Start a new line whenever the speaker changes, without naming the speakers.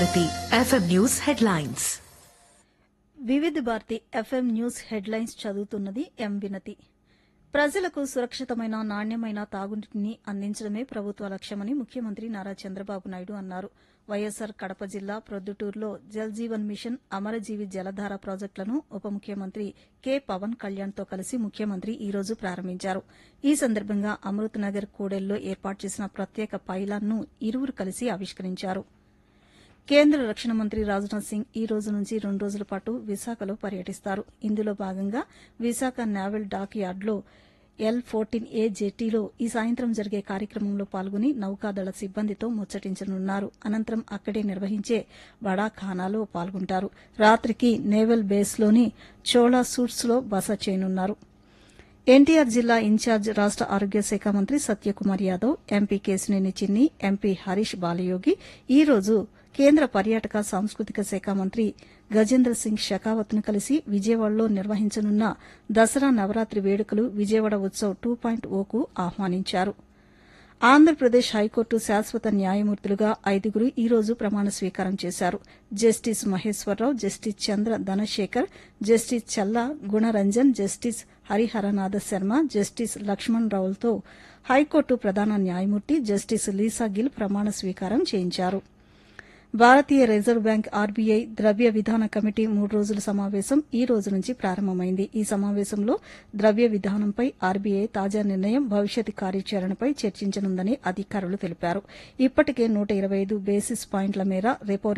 Bharati FM news headlines
వివిధ Bharati FM news headlines చదువుతున్నది ఎం వినతి ప్రజలకు సురక్షితమైన నాణ్యమైన తాగునీటిని అందించడమే ప్రభుత్వ లక్ష్యమని ముఖ్యమంత్రి నారా చంద్రబాబు నాయుడు అన్నారు వైఎస్సార్ కడప జిల్లా ప్రొద్దుటూరులో జల్ జీవన్ మిషన్ అమరజీవి జలధార ప్రాజెక్టులను ఉప ముఖ్యమంత్రి కె పవన్ కళ్యాణ్తో కలిసి ముఖ్యమంత్రి ఈ రోజు ప్రారంభించారు ఈ సందర్భంగా అమృత్ నగర్ కూడెల్లో ఏర్పాటు చేసిన ప్రత్యేక పైలాన్ను ఇరువురు కలిసి ఆవిష్కరించారు కేంద్ర రక్షణ మంత్రి రాజ్నాథ్ సింగ్ ఈ రోజు నుంచి రెండు రోజుల పాటు విశాఖలో పర్యటిస్తారు ఇందులో భాగంగా విశాఖ నావల్ డాక్ యార్డ్లో ఎల్ ఫోర్టీన్ ఏ జెట్టీలో ఈ సాయంత్రం జరిగే కార్యక్రమంలో పాల్గొని నౌకాదళ సిబ్బందితో ముచ్చటించనున్నారు అనంతరం అక్కడే నిర్వహించే బడాఖానాలో పాల్గొంటారు రాత్రికి నేవల్ బేస్లోని చోళా సూట్స్లో బస చేయనున్నారు ఎన్టీఆర్ జిల్లా ఇన్ఛార్జ్ రాష్ట ఆరోగ్య శాఖ మంత్రి సత్యకుమార్ యాదవ్ ఎంపీ కేశినేని చిన్ని ఎంపీ హరీష్ బాలయోగి ఈ రోజు కేంద్ర పర్యాటక సాంస్కృతిక శాఖ మంత్రి గజేంద్ర సింగ్ షెకావత్ ను కలిసి విజయవాడలో నిర్వహించనున్న దసరా నవరాత్రి వేడుకలు విజయవాడ ఉత్సవ్ టూ పాయింట్ ఓకు ఆహ్వానించారు ఆంధ్రప్రదేశ్ హైకోర్టు శాశ్వత న్యాయమూర్తులుగా ఐదుగురు ఈ రోజు ప్రమాణ స్వీకారం చేశారు justice Maheswara Rao justice Chandra Dhanasekhar justice Challa Gunaranjan justice Hariharanatha Sharma justice Lakshman రావులతో హైకోర్టు ప్రధాన న్యాయమూర్తి జస్టిస్ లీసా గిల్ ప్రమాణ స్వీకారం చేయించారు భారతీయ రిజర్వ్ బ్యాంక్ ఆర్బీఐ ద్రవ్య విధాన కమిటీ మూడు రోజుల సమావేశం ఈ రోజు నుంచి ప్రారంభమైంది ఈ సమావేశంలో ద్రవ్య విధానంపై ఆర్బీఐ తాజా నిర్ణయం భవిష్యత్ కార్యాచరణపై చర్చించనుందని అధికారులు తెలిపారు ఇప్పటికే నూట ఇరవై ఐదు బేసిస్ పాయింట్ల మేర రెపో